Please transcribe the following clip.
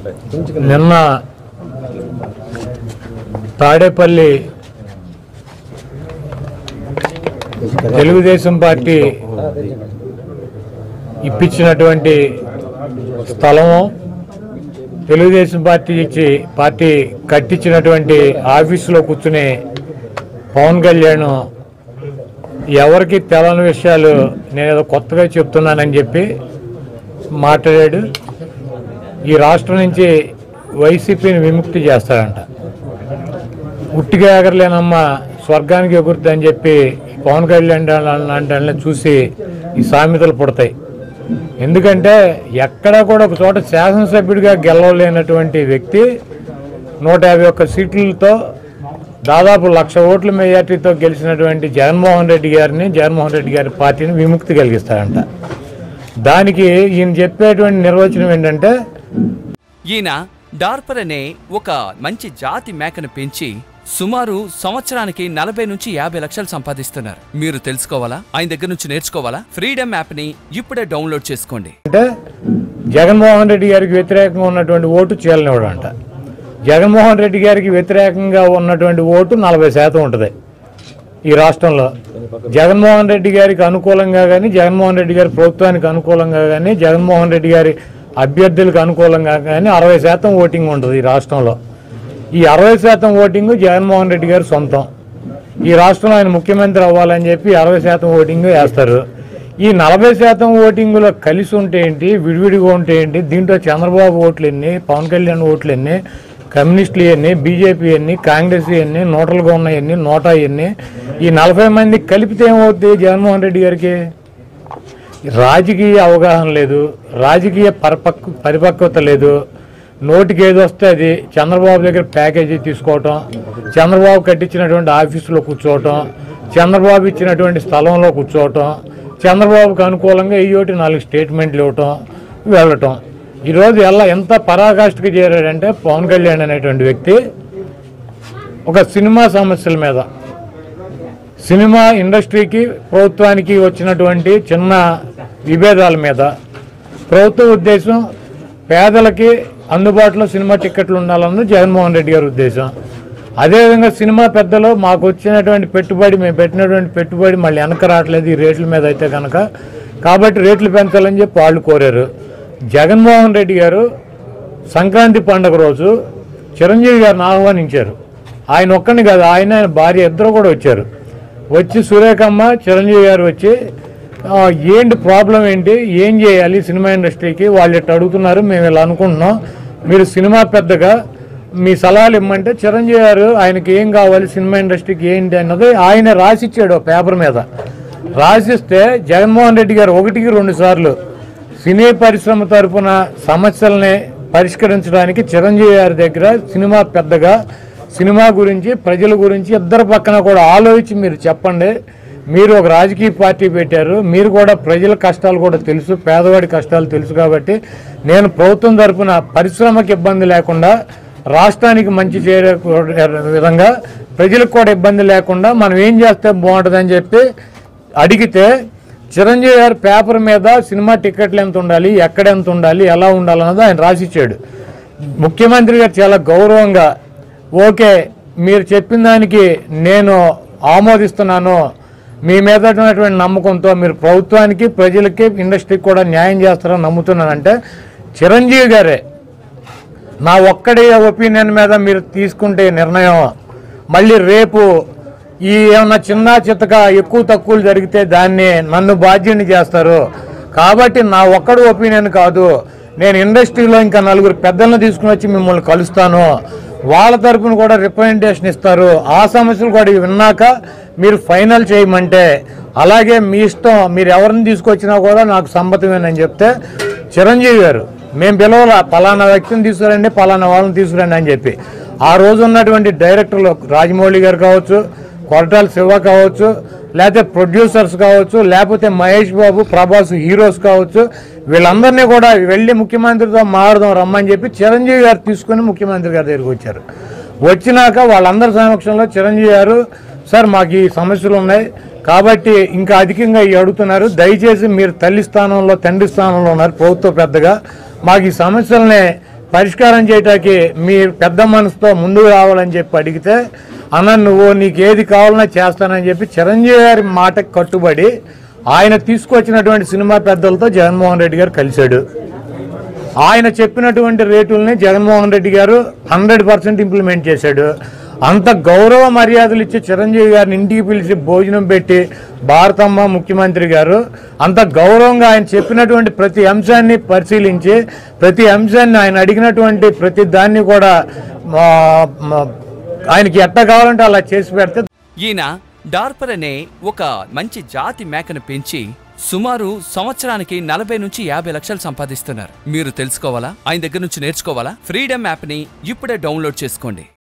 నిన్న తాడేపల్లి తెలుగుదేశం పార్టీ ఇప్పించినటువంటి స్థలము తెలుగుదేశం పార్టీ ఇచ్చి పార్టీ కట్టించినటువంటి ఆఫీసులో కూర్చుని పవన్ కళ్యాణ్ ఎవరికి తెలని విషయాలు నేను ఏదో కొత్తగా చెప్తున్నానని చెప్పి మాట్లాడాడు ఈ రాష్ట్రం నుంచి వైసీపీని విముక్తి చేస్తాడంట ఉట్టిగా ఎగరలేనమ్మ స్వర్గానికి ఎగురుద్ది అని చెప్పి పవన్ కళ్యాణ్ లాంటి వాళ్ళని చూసి ఈ సామెతలు పుడతాయి ఎందుకంటే ఎక్కడా కూడా ఒక చోట శాసనసభ్యుడిగా గెలవలేనటువంటి వ్యక్తి నూట యాభై ఒక్క సీట్లతో దాదాపు లక్ష ఓట్ల మెజార్టీతో గెలిచినటువంటి జగన్మోహన్ రెడ్డి గారిని జగన్మోహన్ రెడ్డి గారి పార్టీని విముక్తి కలిగిస్తారంట దానికి ఈయన చెప్పేటువంటి నిర్వచనం ఏంటంటే ఈయన డార్పర్ అనే ఒక మంచి జాతి మేకను పెంచి సుమారు సంవత్సరానికి నలభై నుంచి యాభై లక్షలు సంపాదిస్తున్నారు మీరు తెలుసుకోవాలా ఆయన దగ్గర నుంచి నేర్చుకోవాలా ఫ్రీడమ్ యాప్ ని ఇప్పుడే డౌన్లోడ్ చేసుకోండి అంటే జగన్మోహన్ రెడ్డి గారికి వ్యతిరేకంగా ఉన్నటువంటి ఓటు చీలనివ్వడం అంట జగన్మోహన్ రెడ్డి గారికి వ్యతిరేకంగా ఉన్నటువంటి ఓటు నలభై శాతం ఉంటుంది ఈ రాష్ట్రంలో జగన్మోహన్ రెడ్డి గారికి అనుకూలంగా కానీ జగన్మోహన్ రెడ్డి గారి ప్రభుత్వానికి అనుకూలంగా కానీ జగన్మోహన్ రెడ్డి గారి అభ్యర్థులకు అనుకూలంగా కానీ అరవై శాతం ఓటింగ్ ఉంటుంది ఈ రాష్ట్రంలో ఈ అరవై శాతం ఓటింగ్ జగన్మోహన్ రెడ్డి గారి సొంతం ఈ రాష్ట్రంలో ఆయన ముఖ్యమంత్రి అవ్వాలని చెప్పి అరవై శాతం ఓటింగ్ వేస్తారు ఈ నలభై శాతం ఓటింగ్లో కలిసి ఉంటే ఏంటి విడివిడిగా ఉంటే ఏంటి దీంట్లో చంద్రబాబు ఓట్లు ఎన్ని పవన్ కళ్యాణ్ ఓట్లు ఎన్ని కమ్యూనిస్టులు ఎన్ని బీజేపీ ఎన్ని కాంగ్రెస్ ఎన్ని నోటలుగా ఉన్నాయి ఎన్ని నోటా ఎన్ని ఈ నలభై మంది కలిపితే ఏమవుద్ది జగన్మోహన్ రెడ్డి గారికి రాజకీయ అవగాహన లేదు రాజకీయ పరిపక్వ పరిపక్వత లేదు నోటికి ఏది వస్తే అది చంద్రబాబు దగ్గర ప్యాకేజీ తీసుకోవటం చంద్రబాబు కట్టించినటువంటి ఆఫీసులో కూర్చోవటం చంద్రబాబు ఇచ్చినటువంటి స్థలంలో కూర్చోవటం చంద్రబాబుకి అనుకూలంగా ఈ ఒకటి నాలుగు స్టేట్మెంట్లు ఇవ్వటం వెళ్ళటం ఈరోజు ఎలా ఎంత పరాకాష్ఠకి చేరాడంటే పవన్ కళ్యాణ్ అనేటువంటి వ్యక్తి ఒక సినిమా సమస్యల మీద సినిమా ఇండస్ట్రీకి ప్రభుత్వానికి వచ్చినటువంటి చిన్న విభేదాల మీద ప్రభుత్వ ఉద్దేశం పేదలకి అందుబాటులో సినిమా టిక్కెట్లు ఉండాలన్నది జగన్మోహన్ రెడ్డి గారి ఉద్దేశం అదేవిధంగా సినిమా పెద్దలు మాకు వచ్చినటువంటి పెట్టుబడి మేము పెట్టినటువంటి పెట్టుబడి మళ్ళీ వెనక రావట్లేదు ఈ రేట్ల మీద అయితే కనుక కాబట్టి రేట్లు పెంచాలని చెప్పి వాళ్ళు కోరారు జగన్మోహన్ రెడ్డి గారు సంక్రాంతి పండుగ రోజు చిరంజీవి గారిని ఆహ్వానించారు ఆయన ఒక్కడిని కాదు ఆయన ఆయన భార్య ఇద్దరు కూడా వచ్చారు వచ్చి సురేఖమ్మ చిరంజీవి గారు వచ్చి "ఆ, ఏంటి ప్రాబ్లం ఏంటి ఏం చేయాలి సినిమా ఇండస్ట్రీకి వాళ్ళు ఇట్లా అడుగుతున్నారు మేము ఇలా అనుకుంటున్నాం మీరు సినిమా పెద్దగా మీ సలహాలు ఇమ్మంటే చిరంజీవి గారు ఆయనకి ఏం కావాలి సినిమా ఇండస్ట్రీకి ఏంటి అన్నది ఆయన రాసిచ్చాడు ఆ పేపర్ మీద రాసిస్తే జగన్మోహన్ రెడ్డి గారు ఒకటికి రెండు సార్లు సినీ పరిశ్రమ తరపున సమస్యల్ని పరిష్కరించడానికి చిరంజీవి గారి దగ్గర సినిమా పెద్దగా సినిమా గురించి ప్రజల గురించి ఇద్దరు పక్కన కూడా ఆలోచించి మీరు చెప్పండి మీరు ఒక రాజకీయ పార్టీ పెట్టారు మీరు కూడా ప్రజల కష్టాలు కూడా తెలుసు పేదవాడి కష్టాలు తెలుసు కాబట్టి నేను ప్రభుత్వం తరపున పరిశ్రమకి ఇబ్బంది లేకుండా రాష్ట్రానికి మంచి చేరే విధంగా ప్రజలకు కూడా ఇబ్బంది లేకుండా మనం ఏం చేస్తే బాగుంటుందని చెప్పి అడిగితే చిరంజీవి గారి పేపర్ మీద సినిమా టికెట్లు ఎంత ఉండాలి ఎక్కడ ఎంత ఉండాలి ఎలా ఉండాలన్నది ఆయన రాసిచ్చాడు ముఖ్యమంత్రి గారు చాలా గౌరవంగా ఓకే మీరు చెప్పిన దానికి నేను ఆమోదిస్తున్నాను మీ మీద ఉన్నటువంటి నమ్మకంతో మీరు ప్రభుత్వానికి ప్రజలకి ఇండస్ట్రీకి కూడా న్యాయం చేస్తారని నమ్ముతున్నానంటే చిరంజీవి గారే నా ఒక్కడి ఒపీనియన్ మీద మీరు తీసుకుంటే నిర్ణయం మళ్ళీ రేపు ఈ ఏమన్నా చిన్న చిత్తగా ఎక్కువ తక్కువలు జరిగితే దాన్ని నన్ను బాధ్యుని చేస్తారు కాబట్టి నా ఒక్కడు ఒపీనియన్ కాదు నేను ఇండస్ట్రీలో ఇంకా నలుగురు పెద్దలను తీసుకుని వచ్చి మిమ్మల్ని కలుస్తాను వాళ్ళ తరపున కూడా రిప్రజెంటేషన్ ఇస్తారు ఆ సమస్యలు కూడా విన్నాక మీరు ఫైనల్ చేయమంటే అలాగే మీ ఇష్టం మీరు ఎవరిని తీసుకొచ్చినా కూడా నాకు సమ్మతమేనని చెప్తే చిరంజీవి గారు మేము పిలవాల పలానా వ్యక్తిని తీసుకురండి పలానా వాళ్ళని తీసుకురండి అని చెప్పి ఆ రోజు ఉన్నటువంటి డైరెక్టర్లు రాజమౌళి గారు కావచ్చు కొరటాల శివ కావచ్చు లేకపోతే ప్రొడ్యూసర్స్ కావచ్చు లేకపోతే మహేష్ బాబు ప్రభాస్ హీరోస్ కావచ్చు వీళ్ళందరినీ కూడా వెళ్ళి ముఖ్యమంత్రితో మారుదాం రమ్మని చెప్పి చిరంజీవి గారు తీసుకుని ముఖ్యమంత్రి గారి దగ్గరికి వచ్చారు వచ్చినాక వాళ్ళందరి సమక్షంలో చిరంజీవి గారు సార్ మాకు ఈ సమస్యలు ఉన్నాయి కాబట్టి ఇంకా అధికంగా ఇవి అడుగుతున్నారు దయచేసి మీరు తల్లి స్థానంలో తండ్రి స్థానంలో ఉన్నారు ప్రభుత్వ పెద్దగా మాకు ఈ సమస్యల్ని పరిష్కారం చేయటానికి మీ పెద్ద మనసుతో ముందుకు రావాలని చెప్పి అడిగితే అన్న నువ్వు నీకు ఏది కావాలన్నా చేస్తానని చెప్పి చిరంజీవి గారి మాటకు కట్టుబడి ఆయన తీసుకొచ్చినటువంటి సినిమా పెద్దలతో జగన్మోహన్ రెడ్డి గారు కలిశాడు ఆయన చెప్పినటువంటి రేటుల్ని జగన్మోహన్ రెడ్డి గారు హండ్రెడ్ పర్సెంట్ ఇంప్లిమెంట్ చేశాడు అంత గౌరవ మర్యాదలు ఇచ్చి చిరంజీవి గారిని ఇంటికి పిలిచి భోజనం పెట్టి భారతమ్మ ముఖ్యమంత్రి గారు అంత గౌరవంగా ఆయన చెప్పినటువంటి ప్రతి అంశాన్ని పరిశీలించి ప్రతి అంశాన్ని ఆయన అడిగినటువంటి ప్రతి దాన్ని కూడా ఆ, మ- ఆయనకి ఎట్ట కావాలంటే అలా చేసి పెడితే ఈయన డార్పర్ అనే ఒక మంచి జాతి మేకను పెంచి సుమారు సంవత్సరానికి నలభై నుంచి యాభై లక్షలు సంపాదిస్తున్నారు మీరు తెలుసుకోవాలా ఆయన దగ్గర నుంచి నేర్చుకోవాలా ఫ్రీడమ్ యాప్ని ఇప్పుడే డౌన్లోడ్ చేసుకోండి